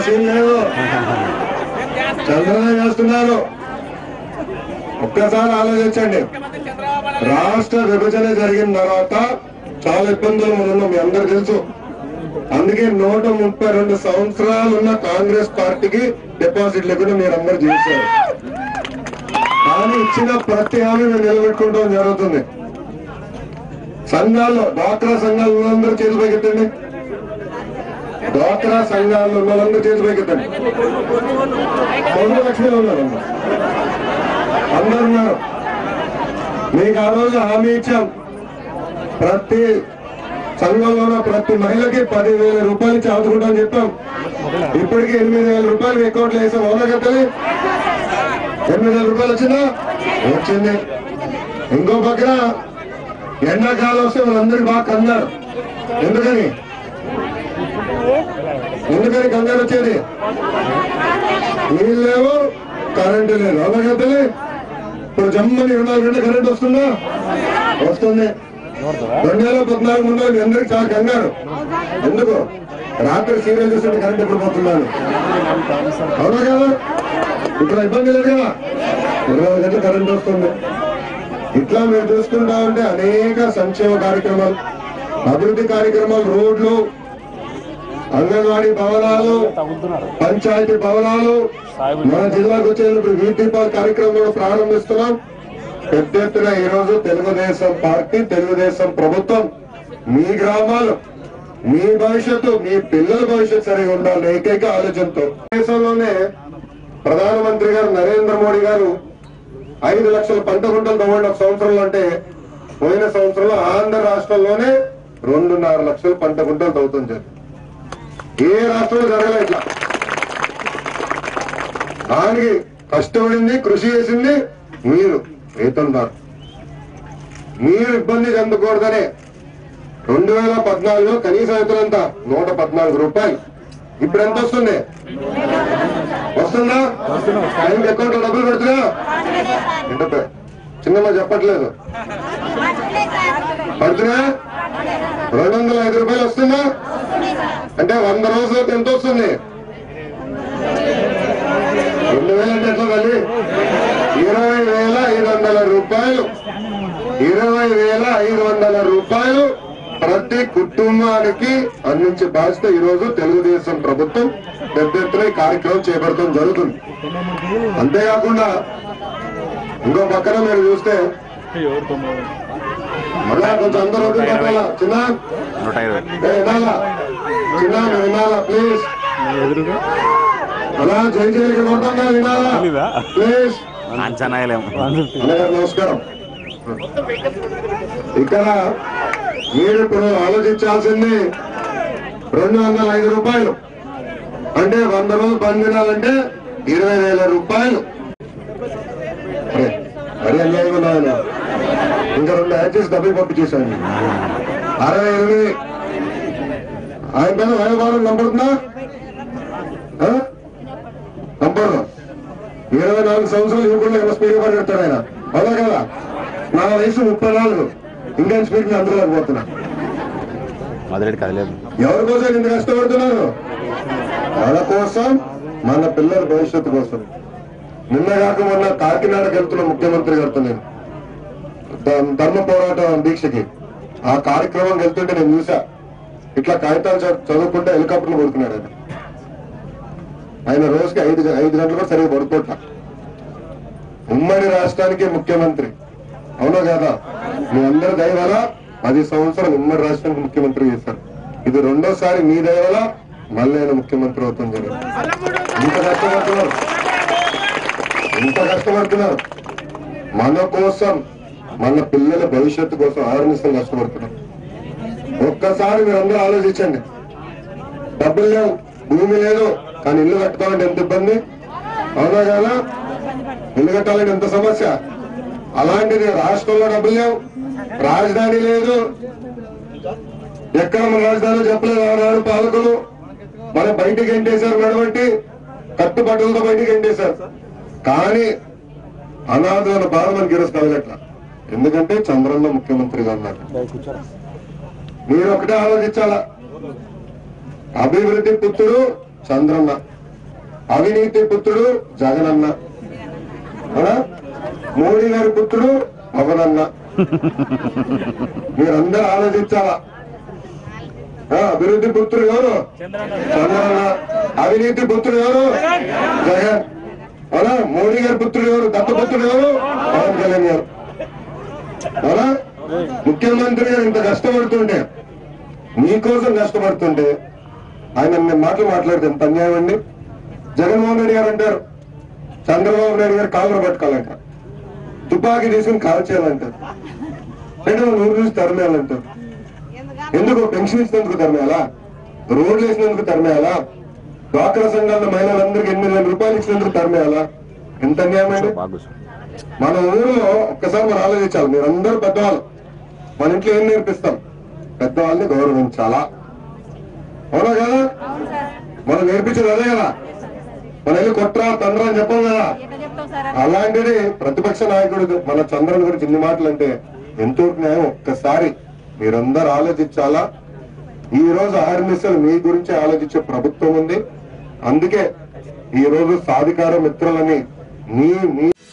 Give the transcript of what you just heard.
Scene లేదు చంద్రబాబు చేస్తున్నారు ఒక్కసారి ఆలోచించండి రాష్ట్ర విభజన జరిగిన తర్వాత చాలా ఇబ్బందులు మనం ఉన్నాం మీ అందరు తెలుసు అందుకే నూట ముప్పై రెండు సంవత్సరాలు ఉన్న కాంగ్రెస్ పార్టీకి డిపాజిట్లు కూడా మీరు అందరు చేశారు కానీ ఇచ్చిన ప్రతి హామీ మేము నిలబెట్టుకుంటాం జరుగుతుంది సంఘాల్లో డ్వాక్రా సంఘాలు ఉన్నందరూ చేతులు పైకెత్తండి డ్వాక్రా సంఘాల్లో ఉన్న వాళ్ళందరూ చేతులు పైకెత్తండి పొంగు లక్ష్మీలో ఉన్నారు అందరు ఉన్నారు మీకు ఆ రోజు హామీ ఇచ్చాం ప్రతి సంఘంలో ఉన్న ప్రతి మహిళకి పదివేల రూపాయలు చాదుకుంటామని చెప్పాం ఇప్పటికి ఎనిమిది వేల రూపాయలు మీ అకౌంట్లో వేసాం అవునా కట్టలి ఎనిమిది వేల రూపాయలు వచ్చిందా వచ్చింది ఇంకో పక్కన ఎండాకాలం వస్తే వాళ్ళందరికీ బాగా కంగారు ఎందుకని ఎందుకని కంగారు వచ్చేది నీళ్ళు లేవు కరెంటు లేదు అవునా కట్టలి ఇప్పుడు జమ్మని ఇరవై నాలుగు గంటల కరెంట్ వస్తుందా వస్తుంది రెండు వేల పద్నాలుగు ముందు మీ అందరికి చాలా కంగారు ఎందుకు రాత్రి సీరియల్ చూస్తుంటే కరెంట్ ఎప్పుడు పోతున్నాను అవునా కదా ఇక్కడ ఇబ్బంది లేదు కదా ఇరవై నాలుగు గంటల కరెంట్ వస్తుంది ఇట్లా మీరు చూసుకుంటా ఉంటే అనేక సంక్షేమ కార్యక్రమాలు అభివృద్ధి కార్యక్రమాలు రోడ్లు అంగన్వాడీ భవనాలు పంచాయతీ భవనాలు మన జిల్లాకు వచ్చేటప్పుడు వీధి దీపాల కార్యక్రమం కూడా ప్రారంభిస్తున్నాం పెద్ద ఎత్తున ఈ రోజు తెలుగుదేశం పార్టీ తెలుగుదేశం ప్రభుత్వం మీ గ్రామాలు మీ భవిష్యత్తు మీ పిల్లల భవిష్యత్తు సరిగా ఉండాలి ఏకైక ఆలోచనతో దేశంలోనే ప్రధానమంత్రి గారు నరేంద్ర మోడీ గారు ఐదు లక్షల పంట గుంటలు తవ్వండి ఒక సంవత్సరంలో అంటే పోయిన సంవత్సరంలో ఆంధ్ర రాష్ట్రంలోనే రెండున్నర లక్షల పంట గుంటలు తవ్వుతుంది జరిగింది. ఏ రాష్ట్రంలో జరగలేదు ఇట్లా దానికి కష్టపడింది కృషి చేసింది మీరు వేతనదారు మీరు ఇబ్బంది చెందకూడదనే రెండు వేల పద్నాలుగులో కనీస వేతనం ఎంత నూట పద్నాలుగు రూపాయలు ఇప్పుడు ఎంత వస్తుంది వస్తుందా టైంకి అకౌంట్ డబ్బులు పెడుతున్నా ఏంటో చిన్నమ్మ చెప్పట్లేదు పడుతున్నా రెండు వందల ఐదు రూపాయలు వస్తుందా అంటే వంద రోజులకు ఎంత వస్తుంది రెండు వేలు అంటే ఎట్లా తల్లి ఇరవై వేల ఐదు వందల రూపాయలు ఇరవై వేల ఐదు వందల రూపాయలు ప్రతి కుటుంబానికి అందించే బాధ్యత ఈ రోజు తెలుగుదేశం ప్రభుత్వం పెద్ద ఎత్తున ఈ కార్యక్రమం చేపడటం జరుగుతుంది అంతేకాకుండా ఇంకో పక్కన మీరు చూస్తే మళ్ళా కొంచెం అందరూ ఓపిక పట్టాలా చిన్న నూట ఇరవై ఏ, వినాలా చిన్న నువ్వు వినాలా ప్లీజ్ అలా జై జైలు కొట్టంగా వినాలా ప్లీజ్ అంచనాయలేం అన్నగారు నమస్కారం ఇక్కడ మీరు ఇప్పుడు ఆలోచించాల్సింది రెండు వందల ఐదు రూపాయలు అంటే వంద రోజులు పని దినాలంటే ఇరవై వేల రూపాయలు అరే, మరీ అన్యాయం ఉన్నాయన ఇంకా రెండు యాడ్ చేసి డబ్బులు పంపించేశాను అరవై ఎనిమిది ఆయన పైన వ్యవహారం నంబడుతుందా ఆ? నంబరు ఇరవై నాలుగు సంవత్సరాలు యువకుల్లో ఎంత స్పీడ్ పరిగెడతాడు ఆయన అవునా కదా నా వయసు ముప్పై నాలుగు ఇంకా స్పీడ్ అందుకోలేకపోతున్నా మొదలెట్టి కదలేదు ఎవరి కోసం ఇంత కష్టపడుతున్నారు మన కోసం మన పిల్లల భవిష్యత్తు కోసం నిన్న కాక మొన్న కాకినాడకి వెళ్తున్న ముఖ్యమంత్రి గారితో నేను ధ- ధర్మ పోరాట దీక్షకి ఆ కార్యక్రమం వెళ్తుంటే నేను చూసా ఇట్లా కాగితాలు చ- చదువుకుంటే హెలికాప్టర్లు కొడుకున్నాడు ఆయన ఆయన రోజుకి ఐదు గ- ఐదు గంటలు కూడా సరిగా పడుకోవట్ల ఉమ్మడి రాష్ట్రానికి ముఖ్యమంత్రి అవునా కదా మీ అందరి దయ వల్ల పది సంవత్సరాలు ఉమ్మడి రాష్ట్రానికి ముఖ్యమంత్రి చేశారు ఇది రెండోసారి మీ దయ వల్ల మళ్ళీ ఆయన ముఖ్యమంత్రి అవుతాం జరిగింది ఇంత కష్టపడుతున్నారు ఇంత కష్టపడుతున్నారు మన కోసం మన పిల్లల భవిష్యత్తు కోసం ఆరునిసం కష్టపడుతున్నారు ఒక్కసారి మీరు అందరూ ఆలోచించండి డబ్బులు లేవు భూమి లేదు కానీ ఇల్లు కట్టుకోవాలంటే ఎంత ఇబ్బంది అవునా కదా ఇల్లు కట్టాలంటే ఎంత సమస్య అలాంటిది రాష్ట్రంలో డబ్బులు లేవు రాజధాని లేదు ఎక్కడ మన రాజధాని చెప్పలేదు ఆనాడు పాలకులు మన బయటికి ఎంటేశారు నడబట్టి కట్టుబట్టలతో బయటికి ఎంటేశారు కానీ అనాథుల బాధ మనకి ఈరోజు కలగట్ల ఎందుకంటే చంద్రన్న ముఖ్యమంత్రిగా ఉన్నారు మీరు ఒకటే ఆలోచించాలా అభివృద్ధి పుత్రుడు చంద్రన్న అవినీతి పుత్రుడు జగనన్న అవునా? మోడీ గారి పుత్రుడు పవనన్న మీరందరూ ఆలోచించాలా ఆ, అభివృద్ధి పుత్రుడు ఎవరు చంద్రన్న అవినీతి పుత్రుడు ఎవరు జగన్ అవునా మోడీ గారి పుత్రుడు ఎవరు దత్తపుత్రుడు ఎవరు పవన్ కళ్యాణ్ గారు అవునా ముఖ్యమంత్రి గారు ఇంత కష్టపడుతుంటే మీకోసం కష్టపడుతుంటే ఆయన అన్ని మాటలు మాట్లాడితే ఎంత అన్యాయం అండి జగన్మోహన్ రెడ్డి గారు అంటారు చంద్రబాబు నాయుడు గారు కాలువలు పట్టుకోవాలంట తుపాకీ తీసుకుని కాల్ చేయాలంటారు అంటే నూరు చూసి తరిమేయాలంటారు ఎందుకు పెన్షన్ ఇచ్చినందుకు తరిమేయాలా రోడ్లు వేసినందుకు తరిమేయాలా డ్వాక్రా సంఘాల మహిళలందరికీ ఎనిమిది వేల రూపాయలు ఇచ్చినందుకు తరిమేయాలా ఎంత అన్యాయం అండి బాగా కూర్చో. మన ఊరిలో ఒక్కసారి మనం ఆలోచించాలి మీరు అందరూ పెద్దవాళ్ళు మన ఇంట్లో ఏం నేర్పిస్తాం పెద్దవాళ్ళని గౌరవించాలా అవునా కదా మనం నేర్పించేది అదే కదా మన వెళ్ళి కొట్రా తండ్రా అని చెప్పాం కదా ఎట్లా చెప్తావు సార్ అలాంటిది ప్రతిపక్ష నాయకుడు మన చంద్రన్ గురించి ఇన్ని మాటలు అంటే ఎంతో న్యాయం ఒక్కసారి మీరందరూ ఆలోచించాలా ఈ రోజు ఆర్మిసలు మీ గురించి ఆలోచించే ప్రభుత్వం ఉంది అందుకే ఈ రోజు సాధికార మిత్రులని మీ మీ